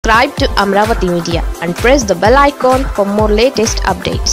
subscribe to Amravati Media and press the bell icon for more latest updates.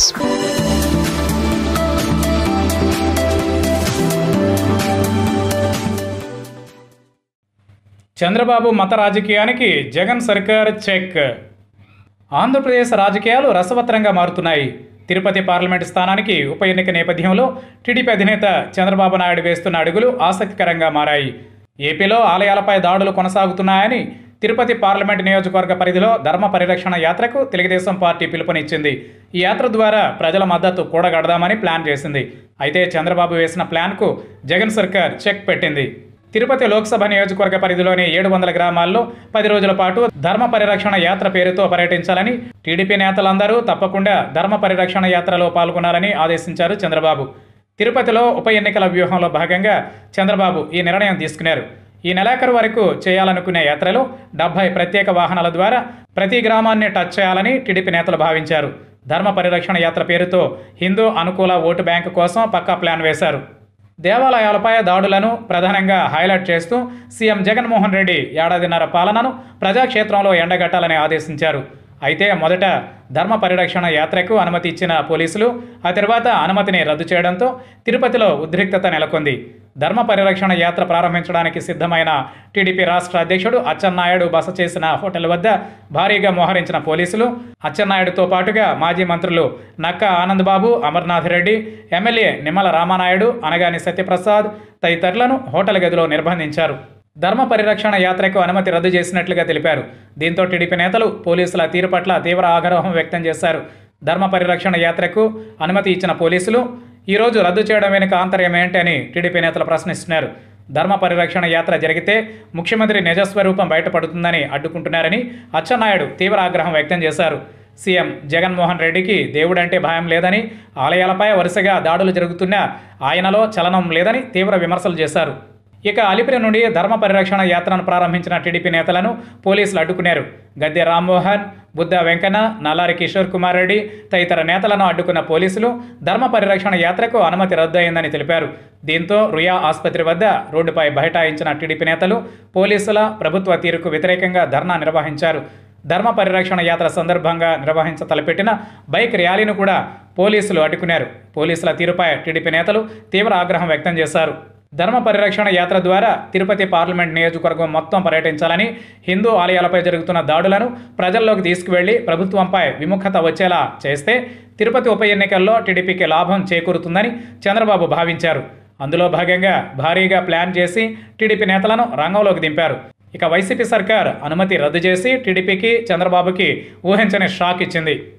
Chandrababu మత రాజకీయానికి జగన్ సర్కార్ check Andhra Pradesh రాజకీయాలు రసవత్తరంగా మారుతున్నాయి తిరుపతి పార్లమెంటు స్థానానికి ఉప ఎన్నిక నేపథ్యంలో టీడీపీ అధినేత చంద్రబాబు నాయుడు వేస్తున్న అడుగులు ఆసక్తికరంగా మారాయి ఏపీలో ఆలయాలపై దాడులు కొనసాగుతున్నాయని తిరుపతి పార్లమెంటు నియోజకవర్గ పరిధిలో ధర్మ పరిరక్షణ యాత్రకు తెలుగుదేశం పార్టీ పిలుపునిచ్చింది ఈ యాత్ర ద్వారా ప్రజల మద్దతు కూడగడదామని ప్లాన్ చేసింది అయితే చంద్రబాబు వేసిన ప్లాన్కు జగన్ సర్కార్ చెక్ పెట్టింది తిరుపతి లోక్సభ నియోజకవర్గ పరిధిలోని ఏడు వందల గ్రామాల్లో పది రోజుల పాటు ధర్మ పరిరక్షణ యాత్ర పేరుతో పర్యటించాలని టీడీపీ నేతలందరూ తప్పకుండా ధర్మ పరిరక్షణ యాత్రలో పాల్గొనాలని ఆదేశించారు చంద్రబాబు తిరుపతిలో ఉప ఎన్నికల వ్యూహంలో భాగంగా చంద్రబాబు ఈ నిర్ణయం తీసుకున్నారు ఈ నెలాఖరు వరకు చేయాలనుకునే యాత్రలో డెబ్బై ప్రత్యేక వాహనాల ద్వారా ప్రతి గ్రామాన్ని టచ్ చేయాలని టీడీపీ నేతలు భావించారు ధర్మ పరిరక్షణ యాత్ర పేరుతో హిందూ అనుకూల ఓటు బ్యాంకు కోసం పక్కా ప్లాన్ వేశారు దేవాలయాలపై దాడులను ప్రధానంగా హైలైట్ చేస్తూ సీఎం జగన్మోహన్ రెడ్డి ఏడాదిన్నర పాలనను ప్రజాక్షేత్రంలో ఎండగట్టాలని ఆదేశించారు అయితే మొదట ధర్మ పరిరక్షణ యాత్రకు అనుమతి ఇచ్చిన పోలీసులు ఆ తర్వాత అనుమతిని రద్దు చేయడంతో తిరుపతిలో ఉద్రిక్తత నెలకొంది ధర్మ పరిరక్షణ యాత్ర ప్రారంభించడానికి సిద్ధమైన టీడీపీ రాష్ట్ర అధ్యక్షుడు అచ్చెన్నాయుడు బస చేసిన హోటల్ వద్ద భారీగా మోహరించిన పోలీసులు అచ్చెన్నాయుడుతో పాటుగా మాజీ మంత్రులు నక్క ఆనందబాబు అమర్నాథ్ రెడ్డి ఎమ్మెల్యే నిమ్మల రామానాయుడు అనగాని సత్యప్రసాద్ తదితరులను హోటల్ గదిలో నిర్బంధించారు ధర్మ పరిరక్షణ యాత్రకు అనుమతి రద్దు చేసినట్లుగా తెలిపారు దీంతో టీడీపీ నేతలు పోలీసుల తీరు పట్ల తీవ్ర ఆగ్రహం వ్యక్తం చేశారు ధర్మ పరిరక్షణ యాత్రకు అనుమతి ఇచ్చిన పోలీసులు ఈరోజు రద్దు చేయడం వెనుక ఆంతర్యం ఏంటి అని టీడీపీ నేతలు ప్రశ్నిస్తున్నారు ధర్మ పరిరక్షణ యాత్ర జరిగితే ముఖ్యమంత్రి నిజస్వరూపం బయటపడుతుందని అడ్డుకుంటున్నారని అచ్చెన్నాయుడు తీవ్ర ఆగ్రహం వ్యక్తం చేశారు సీఎం జగన్మోహన్ రెడ్డికి దేవుడంటే భయం లేదని ఆలయాలపై వరుసగా దాడులు జరుగుతున్నా ఆయనలో చలనం లేదని తీవ్ర విమర్శలు చేశారు ఇక అలిపిరి నుండి ధర్మ పరిరక్షణ యాత్రను ప్రారంభించిన టీడీపీ నేతలను పోలీసులు అడ్డుకున్నారు గద్దె రామ్మోహన్ బుద్ధ వెంకన్న నల్లారి కిషోర్ కుమార్ రెడ్డి తదితర నేతలను అడ్డుకున్న పోలీసులు ధర్మ పరిరక్షణ యాత్రకు అనుమతి రద్దు అయిందని తెలిపారు దీంతో రుయా ఆసుపత్రి వద్ద రోడ్డుపై బైఠాయించిన టీడీపీ నేతలు పోలీసుల ప్రభుత్వ తీరుకు వ్యతిరేకంగా ధర్నా నిర్వహించారు ధర్మ పరిరక్షణ యాత్ర సందర్భంగా నిర్వహించ తలపెట్టిన బైక్ ర్యాలీని కూడా పోలీసులు అడ్డుకున్నారు పోలీసుల తీరుపై టీడీపీ నేతలు తీవ్ర ఆగ్రహం వ్యక్తం చేశారు ధర్మ పరిరక్షణ యాత్ర ద్వారా తిరుపతి పార్లమెంట్ నియోజకవర్గం మొత్తం పర్యటించాలని హిందూ ఆలయాలపై జరుగుతున్న దాడులను ప్రజల్లోకి తీసుకువెళ్లి ప్రభుత్వంపై విముఖత వచ్చేలా చేస్తే తిరుపతి ఉప ఎన్నికల్లో టీడీపీకి లాభం చేకూరుతుందని చంద్రబాబు భావించారు అందులో భాగంగా భారీగా ప్లాన్ చేసి టీడీపీ నేతలను రంగంలోకి దింపారు ఇక వైసీపీ సర్కార్ అనుమతి రద్దు చేసి టీడీపీకి చంద్రబాబుకి ఊహించని షాక్ ఇచ్చింది